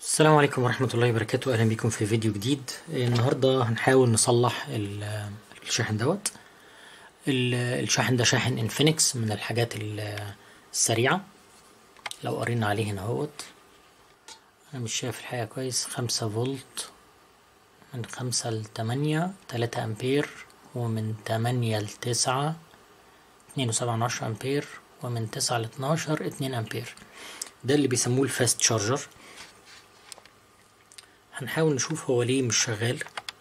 السلام عليكم ورحمة الله وبركاته أهلا بكم في فيديو جديد النهاردة هنحاول نصلح ال- الشاحن دوت ال- الشاحن ده شاحن انفينكس من الحاجات ال- السريعة لو قرينا عليه هنا اهوت أنا مش شايف الحقيقة كويس خمسة فولت من خمسة لتمانية تلاتة أمبير ومن تمانية لتسعة اتنين وسبعة من عشرة أمبير ومن تسعة لاتناشر اتنين أمبير ده اللي بيسموه الفاست شارجر هنحاول نشوف هو ليه مش شغال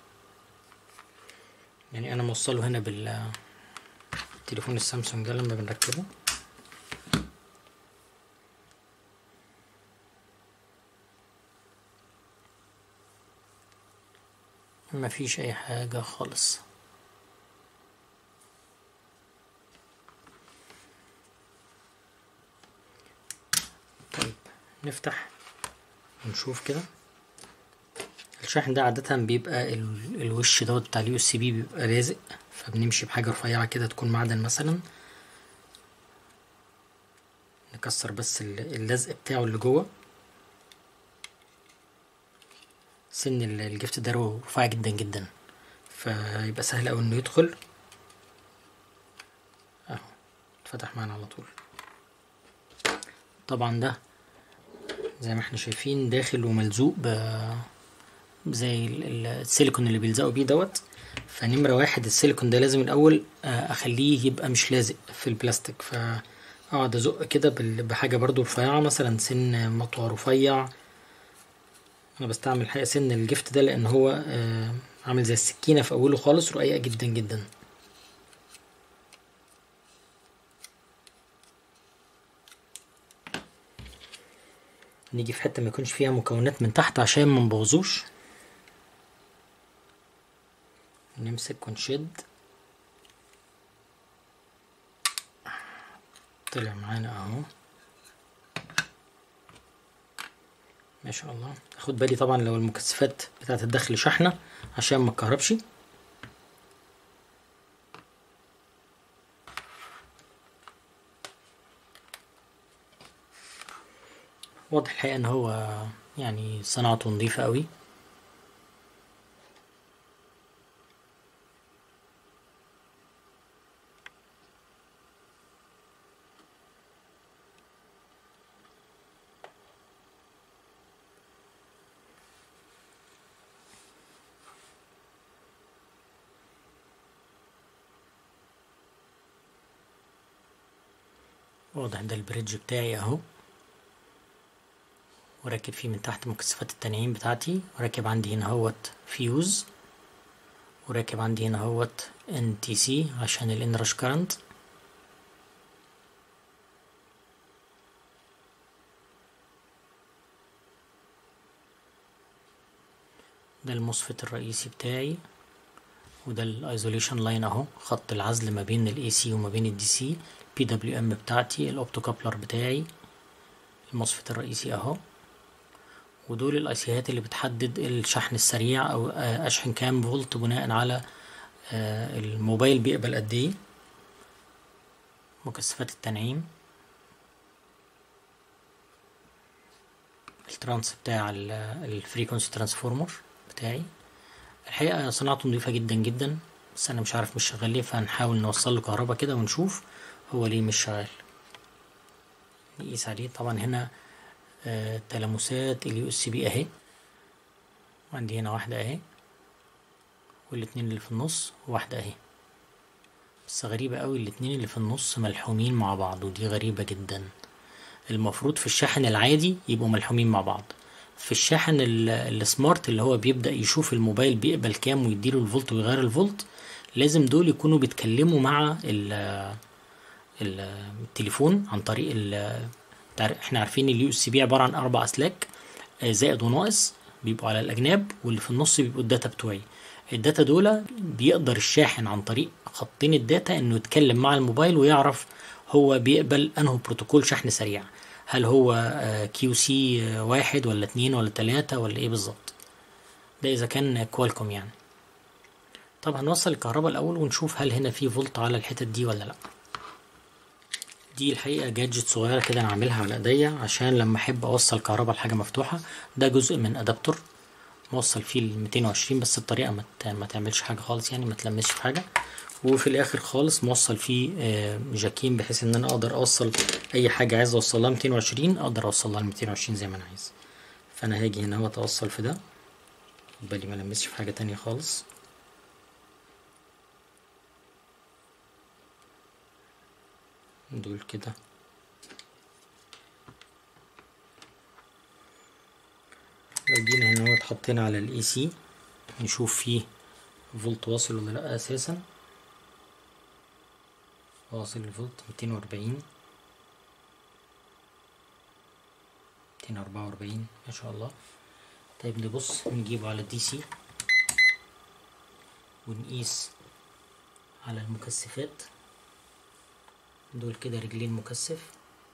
يعني انا موصله هنا بال تليفون السامسونج ده لما بنركبه مفيش اي حاجة خالص طيب نفتح ونشوف كده الشاحن ده عادة بيبقى ال- الوش دوت بتاع اليو اس بي بيبقى لازق فبنمشي بحاجة رفيعة كده تكون معدن مثلا نكسر بس ال- اللزق بتاعه اللي جوه سن ال- الجفت ده رفيع جدا جدا فيبقى سهل اوي انه يدخل اهو اتفتح معانا على طول طبعا ده زي ما احنا شايفين داخل وملزوق ب زي ال- ال- السيليكون اللي بيلزقوا بيه دوت فنمرة واحد السيليكون ده لازم الأول آه، أخليه يبقى مش لازق في البلاستيك فأقعد أزق كده بال- بحاجة برضو رفيعة مثلا سن مطوى رفيع أنا بستعمل الحقيقة سن الجفت ده لأن هو آه، عامل زي السكينة في أوله خالص رقيقة جدا جدا نيجي في حتة ما يكونش فيها مكونات من تحت عشان ما نبوظوش نمسك ونشد طلع معانا اهو ما شاء الله اخد بالي طبعا لو المكثفات بتاعة الدخل شحنة عشان ما تكهربش واضح الحقيقة ان هو يعني صناعته نظيفة قوي واضح ده البريدج بتاعي اهو وراكب فيه من تحت مكثفات التنعيم بتاعتي وراكب عندي هنا هوت فيوز وراكب عندي هنا هوت ان تي سي عشان الانرش كارنت ده المصفت الرئيسي بتاعي وده الايزوليشن لاين اهو خط العزل ما بين الاي سي وما بين الدي سي بي دبليو ام بتاعتي الاوبتو كابلر بتاعي المصفت الرئيسي اهو ودول الايسيهات اللي بتحدد الشحن السريع او آه، اشحن كام فولت بناء على آه، الموبايل بيقبل قد ايه مكثفات التنعيم الترانس بتاع الفريكونسي ترانسفورمر بتاعي الحقيقة صناعته نضيفة جدا جدا بس أنا مش عارف مش شغال ليه فهنحاول نوصل له كهربا كده ونشوف هو ليه مش شغال نقيس عليه طبعا هنا آه تلامسات اليو اس بي اهي وعندي هنا واحدة اهي والاتنين اللي في النص واحدة اهي بس غريبة قوي الاتنين اللي في النص ملحومين مع بعض ودي غريبة جدا المفروض في الشاحن العادي يبقوا ملحومين مع بعض في الشاحن ال- السمارت اللي هو بيبدأ يشوف الموبايل بيقبل كام ويديله الفولت ويغير الفولت لازم دول يكونوا بيتكلموا مع ال ال التليفون عن طريق ال تعر- احنا عارفين اليو اس بي عبارة عن أربع أسلاك آه، زائد وناقص بيبقوا على الأجناب واللي في النص بيبقوا الداتا بتوعي الداتا دول بيقدر الشاحن عن طريق خطين الداتا انه يتكلم مع الموبايل ويعرف هو بيقبل انه بروتوكول شحن سريع هل هو كيو سي واحد ولا اتنين ولا تلاتة ولا ايه بالظبط ده اذا كان كوالكوم يعني طب هنوصل الكهرباء الاول ونشوف هل هنا في فولت على الحتت دي ولا لا دي الحقيقة جادجت صغيرة كده أنا عاملها على إيديا عشان لما أحب أوصل كهرباء لحاجة مفتوحة ده جزء من أدابتر موصل فيه ال 220 بس الطريقة ما ت- ما تعملش حاجة خالص يعني ما تلمسش في حاجة وفي الآخر خالص موصل فيه آه، جاكين بحيث إن أنا أقدر أوصل أي حاجة عايز أوصلها 220 أقدر أوصلها ل 220 زي ما أنا عايز فأنا هاجي هنا وأتوصل في ده خد بالي ما لمسش في حاجة تانية خالص دول كده لو جينا هنا اهوت حطينا على الاي سي نشوف فيه فولت واصل ولا لا اساسا واصل الفولت ميتين واربعين ميتين اربعة واربعين ما شاء الله طيب نبص نجيبه على الدي سي ونقيس على المكثفات دول كده رجلين مكثف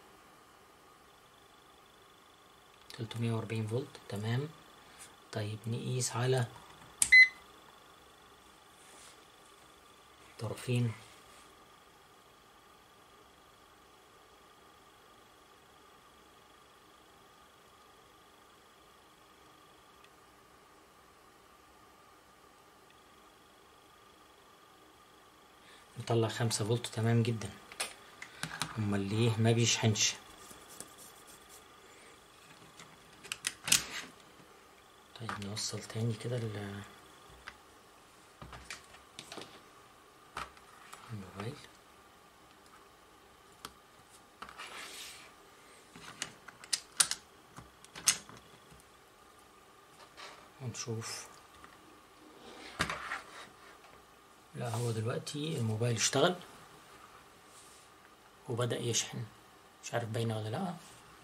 تلتمية وأربعين فولت تمام طيب نقيس على طرفين نطلع خمسة فولت تمام جدا امال ليه ما بيشحنش طيب نوصل تاني كده ال الموبايل ونشوف لا هو دلوقتي الموبايل اشتغل وبدأ يشحن مش عارف باينة ولا لأ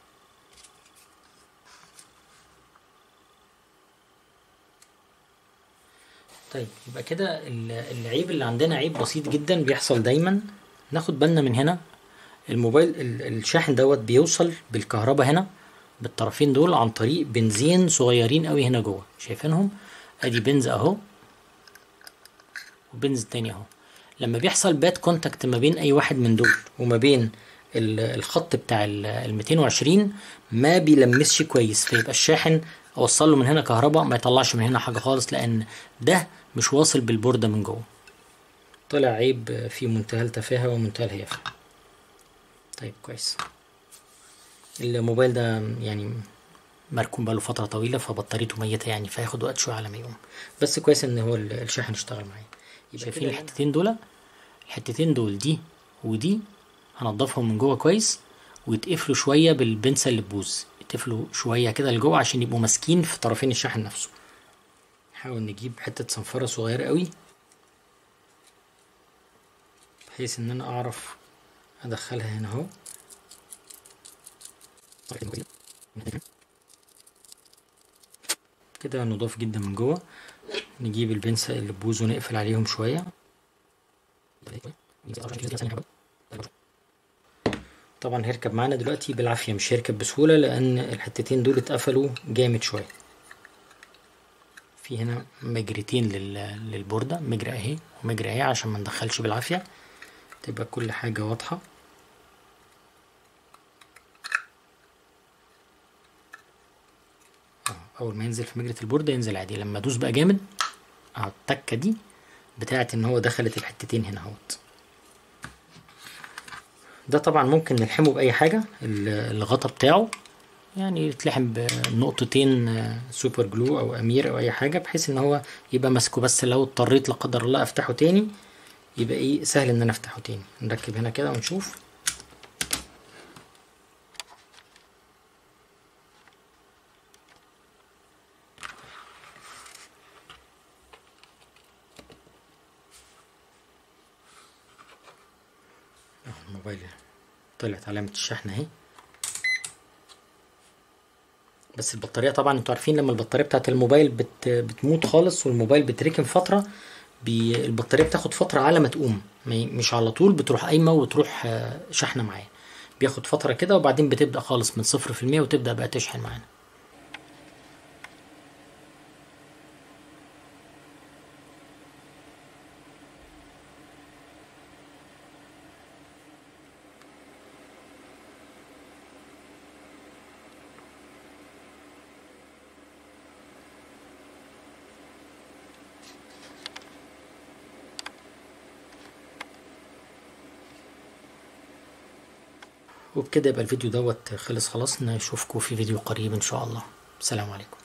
طيب يبقى كده ال- العيب اللي عندنا عيب بسيط جدا بيحصل دايما ناخد بالنا من هنا الموبايل ال- الشاحن دوت بيوصل بالكهرباء هنا بالطرفين دول عن طريق بنزين صغيرين قوي هنا جوه شايفينهم ادي بنز اهو وبنز تاني اهو لما بيحصل باد كونتاكت ما بين اي واحد من دول وما بين ال- الخط بتاع ال 220 ما بيلمسش كويس فيبقى الشاحن اوصل له من هنا كهرباء ما يطلعش من هنا حاجه خالص لان ده مش واصل بالبورده من جوه طلع عيب في منتهى التفاهه ومنتهى الهيافه طيب كويس الموبايل ده يعني مركون بقاله فتره طويله فبطاريته ميته يعني فهياخد وقت شويه على ما يقوم بس كويس ان هو ال- الشاحن اشتغل معايا شايفين الحتتين دول الحتتين دول دي ودي هنضفهم من جوه كويس ويتقفلوا شويه بالبنسه اللي تبوظ يتقفلوا شويه كده لجوه عشان يبقوا ماسكين في طرفين الشاحن نفسه نحاول نجيب حته صنفره صغيره قوي بحيث ان انا اعرف ادخلها هنا اهو كده نضاف جدا من جوه نجيب البنسة اللي تبوظ ونقفل عليهم شوية طبعا هيركب معانا دلوقتي بالعافية مش هيركب بسهولة لأن الحتتين دول اتقفلوا جامد شوية في هنا مجرتين لل... للبوردة مجرى اهي ومجرى اهي عشان ما ندخلش بالعافية تبقى كل حاجة واضحة اول ما ينزل في مجرة البوردة ينزل عادي لما ادوس بقى جامد اهو التكة دي بتاعت ان هو دخلت الحتتين هنا اهوت ده طبعا ممكن نلحمه باي حاجة ال- الغطا بتاعه يعني يتلحم بنقطتين آه، سوبر جلو او امير او اي حاجة بحيث ان هو يبقى ماسكه بس لو اضطريت لا قدر الله افتحه تاني يبقى ايه سهل ان انا افتحه تاني نركب هنا كده ونشوف اهو الموبايل طلعت علامة الشحن اهي بس البطارية طبعا انتوا عارفين لما البطارية بتاعت الموبايل بت بتموت خالص والموبايل بيتركن فترة بي البطارية بتاخد فترة على ما تقوم ما ي- مش على طول بتروح قايمة وتروح آه، شحنة معايا بياخد فترة كده وبعدين بتبدأ خالص من صفر في المية وتبدأ بقى تشحن معانا وبكده يبقى الفيديو دوت خلص خلاص نشوفكم في فيديو قريب ان شاء الله السلام عليكم